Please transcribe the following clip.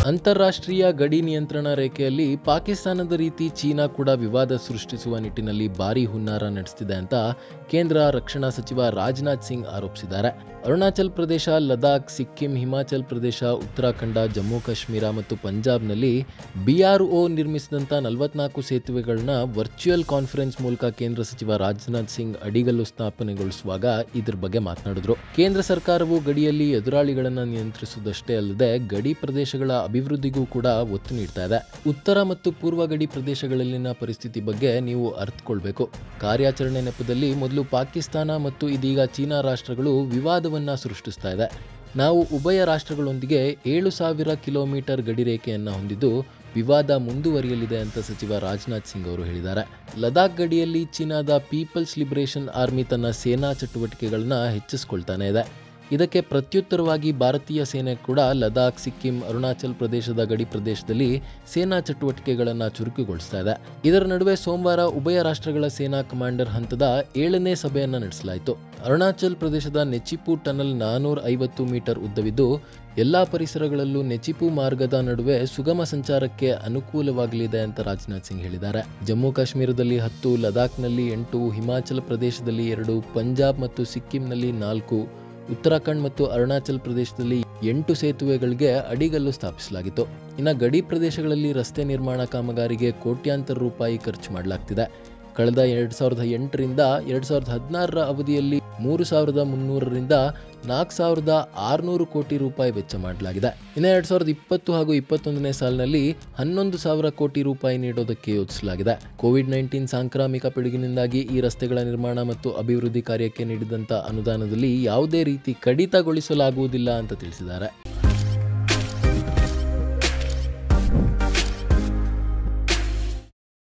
ಅಂತಾರಾಷ್ಟ್ರೀಯ ಗಡಿ ನಿಯಂತ್ರಣ ರೇಖೆಯಲ್ಲಿ ಪಾಕಿಸ್ತಾನದ ರೀತಿ ಚೀನಾ ಕೂಡ ವಿವಾದ ಸೃಷ್ಟಿಸುವ ನಿಟ್ಟಿನಲ್ಲಿ ಭಾರೀ ಹುನ್ನಾರ ನಡೆಸುತ್ತಿದೆ ಅಂತ ಕೇಂದ್ರ ರಕ್ಷಣಾ ಸಚಿವ ರಾಜನಾಥ್ ಸಿಂಗ್ ಆರೋಪಿಸಿದ್ದಾರೆ ಅರುಣಾಚಲ್ ಪ್ರದೇಶ ಲದಾಖ್ ಸಿಕ್ಕಿಂ ಹಿಮಾಚಲ್ ಪ್ರದೇಶ ಉತ್ತರಾಖಂಡ ಜಮ್ಮು ಕಾಶ್ಮೀರ ಮತ್ತು ಪಂಜಾಬ್ನಲ್ಲಿ ಬಿಆರ್ಒ ನಿರ್ಮಿಸಿದಂಥ ನಲವತ್ನಾಲ್ಕು ಸೇತುವೆಗಳನ್ನ ವರ್ಚುವಲ್ ಕಾನ್ಫರೆನ್ಸ್ ಮೂಲಕ ಕೇಂದ್ರ ಸಚಿವ ರಾಜನಾಥ್ ಸಿಂಗ್ ಅಡಿಗಲ್ಲು ಸ್ಥಾಪನೆಗೊಳಿಸುವಾಗ ಇದ್ರ ಬಗ್ಗೆ ಮಾತನಾಡಿದ್ರು ಕೇಂದ್ರ ಸರ್ಕಾರವು ಗಡಿಯಲ್ಲಿ ಎದುರಾಳಿಗಳನ್ನು ನಿಯಂತ್ರಿಸುವುದಷ್ಟೇ ಅಲ್ಲದೆ ಗಡಿ ಪ್ರದೇಶಗಳ ಅಭಿವೃದ್ಧಿಗೂ ಕೂಡ ಒತ್ತು ನೀಡ್ತಾ ಇದೆ ಉತ್ತರ ಮತ್ತು ಪೂರ್ವ ಗಡಿ ಪ್ರದೇಶಗಳಲ್ಲಿನ ಪರಿಸ್ಥಿತಿ ಬಗ್ಗೆ ನೀವು ಅರ್ಥಕೊಳ್ಬೇಕು ಕಾರ್ಯಾಚರಣೆ ನೆಪದಲ್ಲಿ ಮೊದಲು ಪಾಕಿಸ್ತಾನ ಮತ್ತು ಇದೀಗ ಚೀನಾ ರಾಷ್ಟ್ರಗಳು ವಿವಾದವನ್ನ ಸೃಷ್ಟಿಸ್ತಾ ಇದೆ ನಾವು ಉಭಯ ರಾಷ್ಟ್ರಗಳೊಂದಿಗೆ ಏಳು ಸಾವಿರ ಕಿಲೋಮೀಟರ್ ಗಡಿ ರೇಖೆಯನ್ನು ಹೊಂದಿದ್ದು ವಿವಾದ ಮುಂದುವರಿಯಲಿದೆ ಅಂತ ಸಚಿವ ರಾಜನಾಥ್ ಸಿಂಗ್ ಅವರು ಹೇಳಿದ್ದಾರೆ ಲದಾಖ್ ಗಡಿಯಲ್ಲಿ ಚೀನಾದ ಪೀಪಲ್ಸ್ ಲಿಬರೇಷನ್ ಆರ್ಮಿ ತನ್ನ ಸೇನಾ ಚಟುವಟಿಕೆಗಳನ್ನ ಹೆಚ್ಚಿಸ್ಕೊಳ್ತಾನೆ ಇದೆ ಇದಕ್ಕೆ ಪ್ರತ್ಯುತ್ತರವಾಗಿ ಭಾರತೀಯ ಸೇನೆ ಕೂಡ ಲದಾಖ್ ಸಿಕ್ಕಿಂ ಅರುಣಾಚಲ್ ಪ್ರದೇಶದ ಗಡಿ ಪ್ರದೇಶದಲ್ಲಿ ಸೇನಾ ಚಟುವಟಿಕೆಗಳನ್ನು ಚುರುಕುಗೊಳಿಸ್ತಾ ಇದೆ ಇದರ ನಡುವೆ ಸೋಮವಾರ ಉಭಯ ರಾಷ್ಟ್ರಗಳ ಸೇನಾ ಕಮಾಂಡರ್ ಹಂತದ ಏಳನೇ ಸಭೆಯನ್ನು ನಡೆಸಲಾಯಿತು ಅರುಣಾಚಲ್ ಪ್ರದೇಶದ ನೆಚಿಪು ಟನಲ್ ನಾನೂರ ಐವತ್ತು ಮೀಟರ್ ಉದ್ದವಿದ್ದು ಎಲ್ಲಾ ಪರಿಸರಗಳಲ್ಲೂ ನೆಚಿಪು ಮಾರ್ಗದ ನಡುವೆ ಸುಗಮ ಸಂಚಾರಕ್ಕೆ ಅನುಕೂಲವಾಗಲಿದೆ ಅಂತ ರಾಜನಾಥ್ ಸಿಂಗ್ ಹೇಳಿದ್ದಾರೆ ಜಮ್ಮು ಕಾಶ್ಮೀರದಲ್ಲಿ ಹತ್ತು ಲದಾಖ್ನಲ್ಲಿ ಎಂಟು ಹಿಮಾಚಲ ಪ್ರದೇಶದಲ್ಲಿ ಎರಡು ಪಂಜಾಬ್ ಮತ್ತು ಸಿಕ್ಕಿಂನಲ್ಲಿ ನಾಲ್ಕು ಉತ್ತರಾಖಂಡ್ ಮತ್ತು ಅರುಣಾಚಲ್ ಪ್ರದೇಶದಲ್ಲಿ ಎಂಟು ಸೇತುವೆಗಳಿಗೆ ಅಡಿಗಲ್ಲು ಸ್ಥಾಪಿಸಲಾಗಿತ್ತು ಇನ್ನು ಗಡಿ ಪ್ರದೇಶಗಳಲ್ಲಿ ರಸ್ತೆ ನಿರ್ಮಾಣ ಕಾಮಗಾರಿಗೆ ಕೋಟ್ಯಾಂತರ ರೂಪಾಯಿ ಖರ್ಚು ಮಾಡಲಾಗ್ತಿದೆ ಕಳೆದ ಎರಡು ಸಾವಿರದ ಎಂಟರಿಂದ ಎರಡು ಸಾವಿರದ ಹದಿನಾರರ ಅವಧಿಯಲ್ಲಿ ಮೂರು ಸಾವಿರದ ಮುನ್ನೂರರಿಂದ ನಾಲ್ಕು ಸಾವಿರದ ಆರುನೂರು ಕೋಟಿ ರೂಪಾಯಿ ವೆಚ್ಚ ಮಾಡಲಾಗಿದೆ ಇನ್ನು ಎರಡು ಸಾವಿರದ ಇಪ್ಪತ್ತು ಹಾಗೂ ಇಪ್ಪತ್ತೊಂದನೇ ಸಾಲಿನಲ್ಲಿ ಹನ್ನೊಂದು ಸಾವಿರ ಕೋಟಿ ರೂಪಾಯಿ ನೀಡೋದಕ್ಕೆ ಯೋಜಿಸಲಾಗಿದೆ ಕೋವಿಡ್ ನೈನ್ಟೀನ್ ಸಾಂಕ್ರಾಮಿಕ ಪಿಡುಗಿನಿಂದಾಗಿ ಈ ರಸ್ತೆಗಳ ನಿರ್ಮಾಣ ಮತ್ತು ಅಭಿವೃದ್ಧಿ ಕಾರ್ಯಕ್ಕೆ ನೀಡಿದಂಥ ಅನುದಾನದಲ್ಲಿ ಯಾವುದೇ ರೀತಿ ಕಡಿತಗೊಳಿಸಲಾಗುವುದಿಲ್ಲ ಅಂತ ತಿಳಿಸಿದ್ದಾರೆ